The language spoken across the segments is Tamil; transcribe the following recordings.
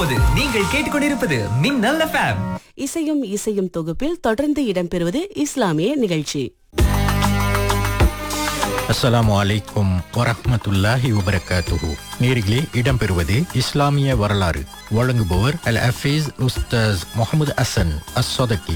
இப்போது நீங்கள் கேட்டுக்கொண்டிருப்பது மின்னல் எஃப்எம் இசையும் இசையும் தொகுப்பில் தொடர்ந்து இடம்பெறுவது இஸ்லாமிய நிகழ்ச்சி அஸ்ஸலாமு அலைக்கும் வரஹ்மத்துல்லாஹி வபரகாத்துஹு நேர்களே இடம்பெறுவது இஸ்லாமிய வரலாறு வழங்குபவர் அல் ஹஃபீஸ் உஸ்தாஸ் முகமது அசன் அஸ் சொதக்கி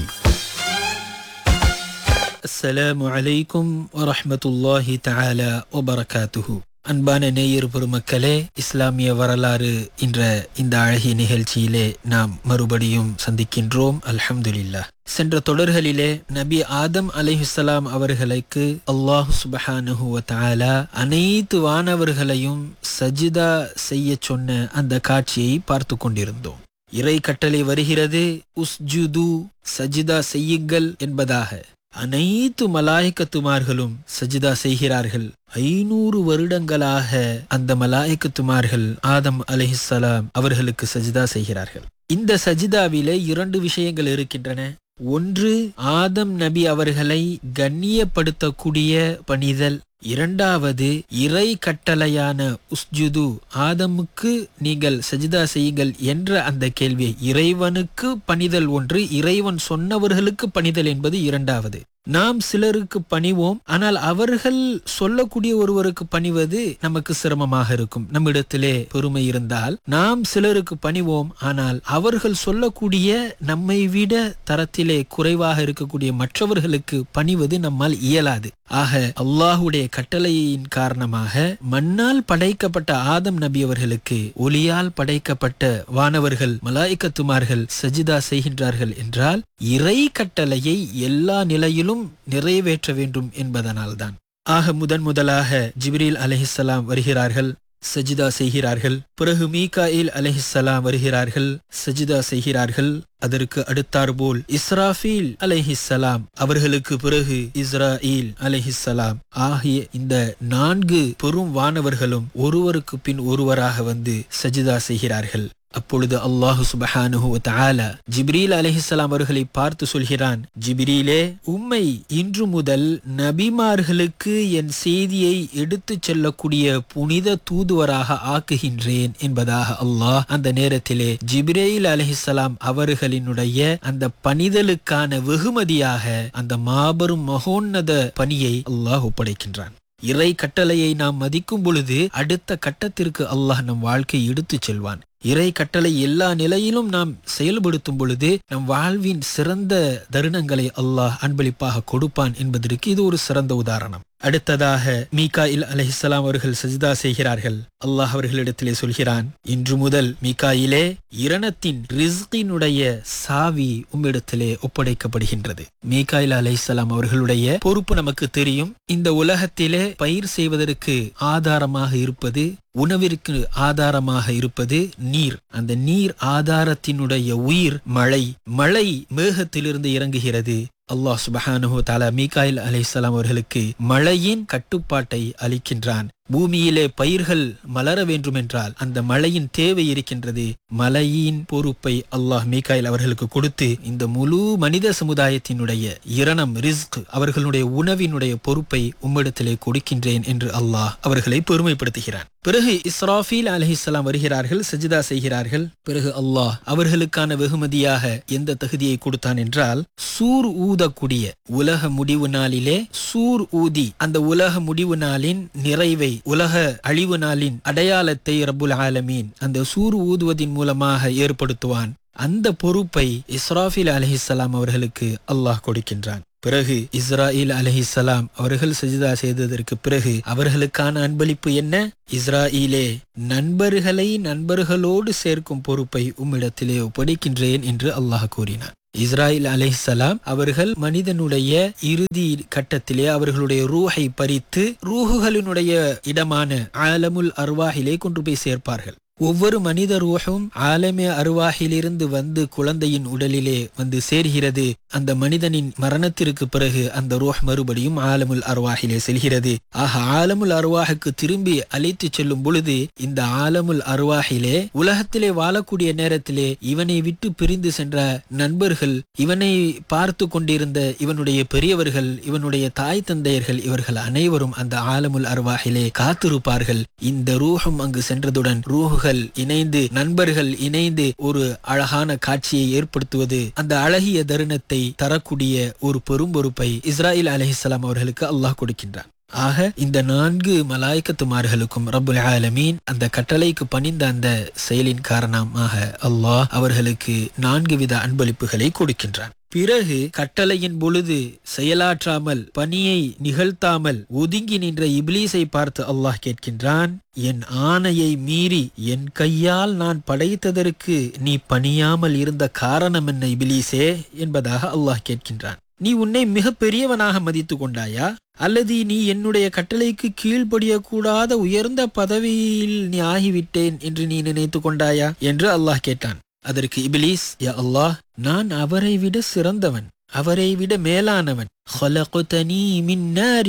அஸ்ஸலாமு அலைக்கும் வரஹ்மத்துல்லாஹி தஆலா வபரகாத்துஹு அன்பான நேயர் பெருமக்களே இஸ்லாமிய வரலாறு என்ற இந்த அழகிய நிகழ்ச்சியிலே நாம் மறுபடியும் சந்திக்கின்றோம் அல்ஹம்துலில்லாஹ் சென்ற தொடர்களிலே நபி ஆதம் அலைஹிஸ்ஸலாம் அவர்களுக்கு அல்லாஹ் சுபஹானஹு வ தஆலா அனைத்து வானவர்களையும் சஜிதா செய்ய சொன்ன அந்த காட்சியை பார்த்து கொண்டிருந்தோம் இறை கட்டளை வருகிறது உஸ்ஜுது சஜிதா செய்யுங்கள் என்பதாக அனைத்து மலாயக்கத்துமார்களும் சஜிதா செய்கிறார்கள் ஐநூறு வருடங்களாக அந்த மலாயக்கத்துமார்கள் ஆதம் அலைஹிஸ்ஸலாம் அவர்களுக்கு சஜிதா செய்கிறார்கள் இந்த சஜிதாவிலே இரண்டு விஷயங்கள் இருக்கின்றன ஒன்று ஆதம் நபி அவர்களை கண்ணியப்படுத்தக்கூடிய பணிதல் இரண்டாவது இறை கட்டளையான உஸ்ஜுது ஆதமுக்கு நீங்கள் சஜிதா செய்யுங்கள் என்ற அந்த கேள்வியை இறைவனுக்கு பணிதல் ஒன்று இறைவன் சொன்னவர்களுக்கு பணிதல் என்பது இரண்டாவது நாம் சிலருக்கு பணிவோம் ஆனால் அவர்கள் சொல்லக்கூடிய ஒருவருக்கு பணிவது நமக்கு சிரமமாக இருக்கும் நம்மிடத்திலே பெருமை இருந்தால் நாம் சிலருக்கு பணிவோம் ஆனால் அவர்கள் சொல்லக்கூடிய நம்மை விட தரத்திலே குறைவாக இருக்கக்கூடிய மற்றவர்களுக்கு பணிவது நம்மால் இயலாது ஆக அல்லாஹுடைய கட்டளையின் காரணமாக மண்ணால் படைக்கப்பட்ட ஆதம் நபி அவர்களுக்கு ஒளியால் படைக்கப்பட்ட வானவர்கள் மலாய்க்கத்துமார்கள் சஜிதா செய்கின்றார்கள் என்றால் இறை கட்டளையை எல்லா நிலையிலும் நிறைவேற்ற வேண்டும் என்பதனால்தான் ஆக முதன் முதலாக ஜிப்ரீல் அலஹிஸ்ஸலாம் வருகிறார்கள் சஜிதா செய்கிறார்கள் பிறகு மீகாயில் அலஹிஸ்ஸலாம் வருகிறார்கள் சஜிதா செய்கிறார்கள் அதற்கு அடுத்தாற்போல் இஸ்ராஃபீல் அலைஹிஸ்ஸலாம் அவர்களுக்கு பிறகு இஸ்ராயில் அலைஹிஸ்ஸலாம் ஆகிய இந்த நான்கு பெரும் வானவர்களும் ஒருவருக்கு பின் ஒருவராக வந்து சஜிதா செய்கிறார்கள் அப்பொழுது அல்லாஹு சுபஹானுஹு தஆலா ஜிப்ரீல் அலைஹிஸ்ஸலாம் அவர்களை பார்த்து சொல்கிறான் ஜிப்ரீலே உம்மை இன்று முதல் நபிமார்களுக்கு என் செய்தியை எடுத்துச் செல்லக்கூடிய புனித தூதுவராக ஆக்குகின்றேன் என்பதாக அல்லாஹ் அந்த நேரத்திலே ஜிப்ரேல் அலைஹிஸ்ஸலாம் அவர்களினுடைய அந்த பணிதலுக்கான வெகுமதியாக அந்த மாபெரும் மகோன்னத பணியை அல்லாஹ் ஒப்படைக்கின்றான் இறை கட்டளையை நாம் மதிக்கும் பொழுது அடுத்த கட்டத்திற்கு அல்லாஹ் நம் வாழ்க்கை எடுத்துச் செல்வான் இறை கட்டளை எல்லா நிலையிலும் நாம் செயல்படுத்தும் பொழுது நம் வாழ்வின் சிறந்த தருணங்களை அல்லாஹ் அன்பளிப்பாக கொடுப்பான் என்பதற்கு இது ஒரு சிறந்த உதாரணம் அடுத்ததாக மீகாயில் அலஹிஸ்லாம் அவர்கள் சஜிதா செய்கிறார்கள் அல்லாஹ் அவர்களிடத்திலே சொல்கிறான் இன்று முதல் மீகாயிலே இரணத்தின் ரிஸ்கினுடைய சாவி உம்மிடத்திலே ஒப்படைக்கப்படுகின்றது மீகாயில் அலஹிஸ்லாம் அவர்களுடைய பொறுப்பு நமக்கு தெரியும் இந்த உலகத்திலே பயிர் செய்வதற்கு ஆதாரமாக இருப்பது உணவிற்கு ஆதாரமாக இருப்பது நீர் அந்த நீர் ஆதாரத்தினுடைய உயிர் மழை மழை மேகத்திலிருந்து இறங்குகிறது அல்லாஹ் சுபஹானுஹு தாலா மீகாயில் அலைஹிஸ்ஸலாம் அவர்களுக்கு மழையின் கட்டுப்பாட்டை அளிக்கின்றான் பூமியிலே பயிர்கள் மலர வேண்டுமென்றால் அந்த மழையின் தேவை இருக்கின்றது மழையின் பொறுப்பை அல்லாஹ் மீகாயில் அவர்களுக்கு கொடுத்து இந்த முழு மனித சமுதாயத்தினுடைய இரணம் ரிஸ்க் அவர்களுடைய உணவினுடைய பொறுப்பை உம்மிடத்திலே கொடுக்கின்றேன் என்று அல்லாஹ் அவர்களை பெருமைப்படுத்துகிறான் பிறகு இஸ்ராஃபீல் அலஹிஸ்லாம் வருகிறார்கள் சஜிதா செய்கிறார்கள் பிறகு அல்லாஹ் அவர்களுக்கான வெகுமதியாக எந்த தகுதியை கொடுத்தான் என்றால் சூர் ஊதக்கூடிய உலக முடிவு நாளிலே சூர் ஊதி அந்த உலக முடிவு நாளின் நிறைவை உலக அழிவு நாளின் அடையாளத்தை ரபுல் ஆலமீன் அந்த சூர் ஊதுவதின் மூலமாக ஏற்படுத்துவான் அந்த பொறுப்பை இஸ்ராஃபில் அலஹிஸ்லாம் அவர்களுக்கு அல்லாஹ் கொடுக்கின்றான் பிறகு இஸ்ராயில் அலஹிசலாம் அவர்கள் சஜிதா செய்ததற்கு பிறகு அவர்களுக்கான அன்பளிப்பு என்ன இஸ்ராயிலே நண்பர்களை நண்பர்களோடு சேர்க்கும் பொறுப்பை உம்மிடத்திலே ஒப்படைக்கின்றேன் என்று அல்லாஹ் கூறினார் இஸ்ராயில் அலைஹிசலாம் அவர்கள் மனிதனுடைய இறுதி கட்டத்திலே அவர்களுடைய ரூஹை பறித்து ரூஹுகளினுடைய இடமான ஆலமுல் அர்வாஹிலே கொண்டு போய் சேர்ப்பார்கள் ஒவ்வொரு மனித ரூஹும் ஆலமே அருவாகிலிருந்து வந்து குழந்தையின் உடலிலே வந்து சேர்கிறது அந்த மனிதனின் மரணத்திற்கு பிறகு அந்த ரூஹ் மறுபடியும் ஆலமுல் அருவாகிலே செல்கிறது ஆக ஆலமுல் அருவாஹுக்கு திரும்பி அழைத்து செல்லும் பொழுது இந்த ஆலமுல் அருவாகிலே உலகத்திலே வாழக்கூடிய நேரத்திலே இவனை விட்டு பிரிந்து சென்ற நண்பர்கள் இவனை பார்த்து கொண்டிருந்த இவனுடைய பெரியவர்கள் இவனுடைய தாய் தந்தையர்கள் இவர்கள் அனைவரும் அந்த ஆலமுல் அருவாகிலே காத்திருப்பார்கள் இந்த ரூஹும் அங்கு சென்றதுடன் ரூஹுகள் உறவுகள் இணைந்து நண்பர்கள் இணைந்து ஒரு அழகான காட்சியை ஏற்படுத்துவது அந்த அழகிய தருணத்தை தரக்கூடிய ஒரு பெரும் பொறுப்பை இஸ்ராயில் அலஹிஸ்லாம் அவர்களுக்கு அல்லாஹ் கொடுக்கின்றான் ஆக இந்த நான்கு மலாய்க்கத்துமார்களுக்கும் ரப்புல் ஆலமீன் அந்த கட்டளைக்கு பணிந்த அந்த செயலின் காரணமாக அல்லாஹ் அவர்களுக்கு நான்கு வித அன்பளிப்புகளை கொடுக்கின்றான் பிறகு கட்டளையின் பொழுது செயலாற்றாமல் பணியை நிகழ்த்தாமல் ஒதுங்கி நின்ற இப்லீஸை பார்த்து அல்லாஹ் கேட்கின்றான் என் ஆணையை மீறி என் கையால் நான் படைத்ததற்கு நீ பணியாமல் இருந்த காரணம் என்ன இபிலீசே என்பதாக அல்லாஹ் கேட்கின்றான் நீ உன்னை மிக பெரியவனாக மதித்து கொண்டாயா அல்லது நீ என்னுடைய கட்டளைக்கு கீழ்ப்படியக்கூடாத உயர்ந்த பதவியில் நீ ஆகிவிட்டேன் என்று நீ நினைத்து கொண்டாயா என்று அல்லாஹ் கேட்டான் அதற்கு இபிலீஸ் யா அல்லாஹ் நான் அவரை விட சிறந்தவன் அவரை விட மேலானவன் خلقتني من نار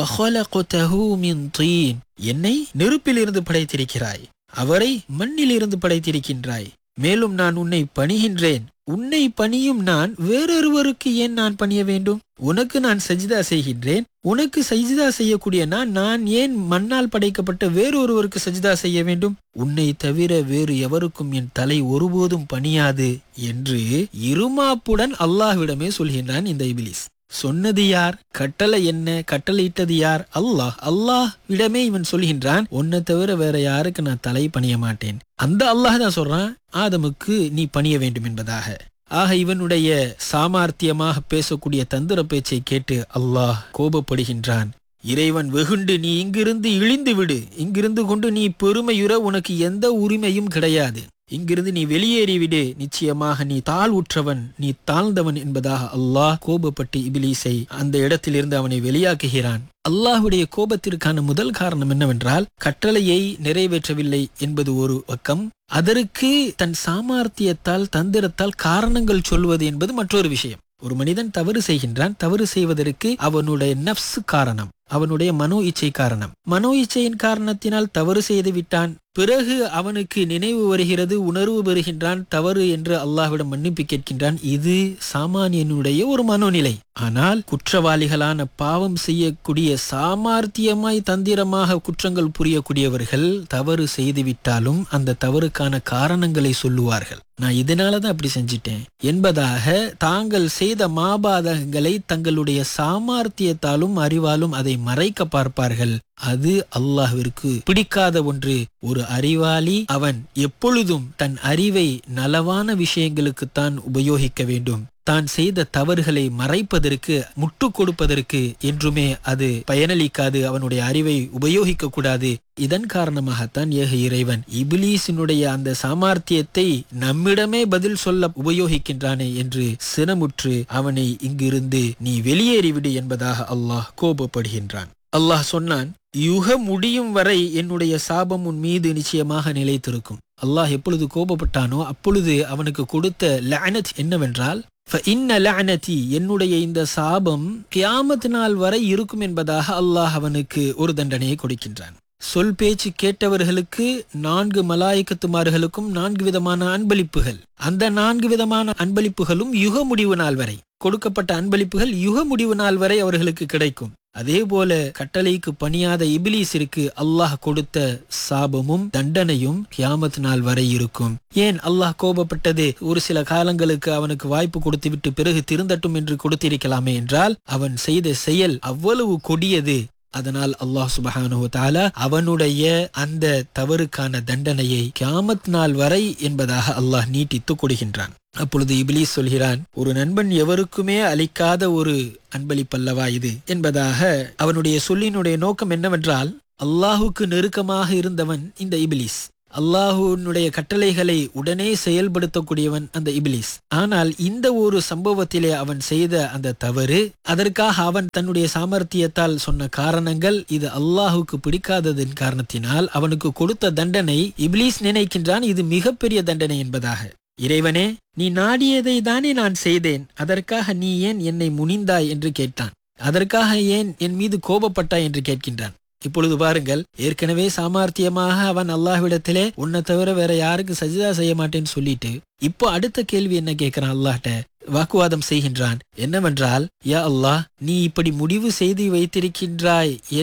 وخلقته من طين என்னை நெருப்பிலிருந்து படைத்திருக்கிறாய் அவரை மண்ணிலிருந்து படைத்திருக்கின்றாய் மேலும் நான் உன்னை பணிகின்றேன் உன்னை பணியும் நான் வேறொருவருக்கு ஏன் நான் பணிய வேண்டும் உனக்கு நான் சஜிதா செய்கின்றேன் உனக்கு சஜிதா செய்யக்கூடிய நான் நான் ஏன் மண்ணால் படைக்கப்பட்ட வேறொருவருக்கு சஜிதா செய்ய வேண்டும் உன்னை தவிர வேறு எவருக்கும் என் தலை ஒருபோதும் பணியாது என்று இருமாப்புடன் அல்லாஹ்விடமே சொல்கின்றான் இந்த இபிலிஸ் சொன்னது யார் கட்டளை என்ன கட்டளையிட்டது யார் அல்லாஹ் அல்லாஹ் விடமே இவன் சொல்கின்றான் உன்னை தவிர வேற யாருக்கு நான் தலை பணிய மாட்டேன் அந்த அல்லாஹ் தான் சொல்றான் ஆதமுக்கு நீ பணிய வேண்டும் என்பதாக ஆக இவனுடைய சாமார்த்தியமாக பேசக்கூடிய தந்திர பேச்சை கேட்டு அல்லாஹ் கோபப்படுகின்றான் இறைவன் வெகுண்டு நீ இங்கிருந்து இழிந்து விடு இங்கிருந்து கொண்டு நீ பெருமையுற உனக்கு எந்த உரிமையும் கிடையாது இங்கிருந்து நீ வெளியேறிவிடு நிச்சயமாக நீ தாழ்வுற்றவன் நீ தாழ்ந்தவன் என்பதாக அல்லாஹ் கோபப்பட்டு இபிலீஸை அந்த இடத்திலிருந்து அவனை வெளியாக்குகிறான் அல்லாஹுடைய கோபத்திற்கான முதல் காரணம் என்னவென்றால் கட்டளையை நிறைவேற்றவில்லை என்பது ஒரு பக்கம் அதற்கு தன் சாமார்த்தியத்தால் தந்திரத்தால் காரணங்கள் சொல்வது என்பது மற்றொரு விஷயம் ஒரு மனிதன் தவறு செய்கின்றான் தவறு செய்வதற்கு அவனுடைய நப்சு காரணம் அவனுடைய மனோ இச்சை காரணம் மனோ இச்சையின் காரணத்தினால் தவறு செய்து விட்டான் பிறகு அவனுக்கு நினைவு வருகிறது உணர்வு பெறுகின்றான் தவறு என்று அல்லாஹ்விடம் மன்னிப்பு கேட்கின்றான் இது சாமானியனுடைய ஒரு மனோநிலை ஆனால் குற்றவாளிகளான பாவம் செய்யக்கூடிய சாமார்த்தியமாய் தந்திரமாக குற்றங்கள் புரியக்கூடியவர்கள் தவறு செய்துவிட்டாலும் அந்த தவறுக்கான காரணங்களை சொல்லுவார்கள் நான் இதனாலதான் அப்படி செஞ்சிட்டேன் என்பதாக தாங்கள் செய்த மாபாதகங்களை தங்களுடைய சாமார்த்தியத்தாலும் அறிவாலும் அதை மறைக்க பார்ப்பார்கள் அது அல்லாஹ்விற்கு பிடிக்காத ஒன்று ஒரு அறிவாளி அவன் எப்பொழுதும் தன் அறிவை நலவான விஷயங்களுக்குத்தான் உபயோகிக்க வேண்டும் தான் செய்த தவறுகளை மறைப்பதற்கு முட்டு கொடுப்பதற்கு என்றுமே அது பயனளிக்காது அவனுடைய அறிவை உபயோகிக்க கூடாது இதன் காரணமாகத்தான் ஏக இறைவன் இபிலீசினுடைய அந்த சாமார்த்தியத்தை நம்மிடமே பதில் சொல்ல உபயோகிக்கின்றானே என்று சினமுற்று அவனை இங்கிருந்து நீ வெளியேறிவிடு என்பதாக அல்லாஹ் கோபப்படுகின்றான் அல்லாஹ் சொன்னான் யுக முடியும் வரை என்னுடைய சாபம் உன் மீது நிச்சயமாக நிலைத்திருக்கும் அல்லாஹ் எப்பொழுது கோபப்பட்டானோ அப்பொழுது அவனுக்கு கொடுத்த லஅனத் என்னவென்றால் இன்ன லஅனதி என்னுடைய இந்த சாபம் கியாமத் நாள் வரை இருக்கும் என்பதாக அல்லாஹ் அவனுக்கு ஒரு தண்டனையை கொடுக்கின்றான் சொல் பேச்சு கேட்டவர்களுக்கு நான்கு மலாய்க்கத்துமார்களுக்கும் நான்கு விதமான அன்பளிப்புகள் அந்த நான்கு விதமான அன்பளிப்புகளும் யுக முடிவு நாள் வரை கொடுக்கப்பட்ட அன்பளிப்புகள் யுக முடிவு நாள் வரை அவர்களுக்கு கிடைக்கும் அதே போல கட்டளைக்கு பணியாத இபிலீஸிற்கு அல்லாஹ் கொடுத்த சாபமும் தண்டனையும் கியாமத் நாள் வரை இருக்கும் ஏன் அல்லாஹ் கோபப்பட்டது ஒரு சில காலங்களுக்கு அவனுக்கு வாய்ப்பு கொடுத்துவிட்டு பிறகு திருந்தட்டும் என்று கொடுத்திருக்கலாமே என்றால் அவன் செய்த செயல் அவ்வளவு கொடியது அதனால் அல்லாஹ் சுபஹானு தாலா அவனுடைய அந்த தவறுக்கான தண்டனையை கியாமத் நாள் வரை என்பதாக அல்லாஹ் நீட்டித்து கொடுக்கின்றான் அப்பொழுது இபிலிஸ் சொல்கிறான் ஒரு நண்பன் எவருக்குமே அளிக்காத ஒரு அன்பளிப்பல்லவா இது என்பதாக அவனுடைய சொல்லினுடைய நோக்கம் என்னவென்றால் அல்லாஹுக்கு நெருக்கமாக இருந்தவன் இந்த இபிலிஸ் அல்லாஹுனுடைய கட்டளைகளை உடனே செயல்படுத்தக்கூடியவன் அந்த இபிலிஸ் ஆனால் இந்த ஒரு சம்பவத்திலே அவன் செய்த அந்த தவறு அதற்காக அவன் தன்னுடைய சாமர்த்தியத்தால் சொன்ன காரணங்கள் இது அல்லாஹுக்கு பிடிக்காததன் காரணத்தினால் அவனுக்கு கொடுத்த தண்டனை இபிலிஸ் நினைக்கின்றான் இது மிகப்பெரிய தண்டனை என்பதாக இறைவனே நீ நாடியதை தானே நான் செய்தேன் அதற்காக நீ ஏன் என்னை முனிந்தாய் என்று கேட்டான் அதற்காக ஏன் என் மீது கோபப்பட்டாய் என்று கேட்கின்றான் இப்பொழுது பாருங்கள் ஏற்கனவே சாமார்த்தியமாக அவன் அல்லாஹ்விடத்திலே உன்னை தவிர வேற யாருக்கு சஜிதா செய்ய மாட்டேன்னு சொல்லிட்டு இப்போ அடுத்த கேள்வி என்ன கேட்கிறான் அல்லாஹ்ட்ட வாக்குவாதம் செய்கின்றான் என்னவென்றால் யா அல்லாஹ் நீ இப்படி முடிவு செய்து வைத்திருக்கின்றாய்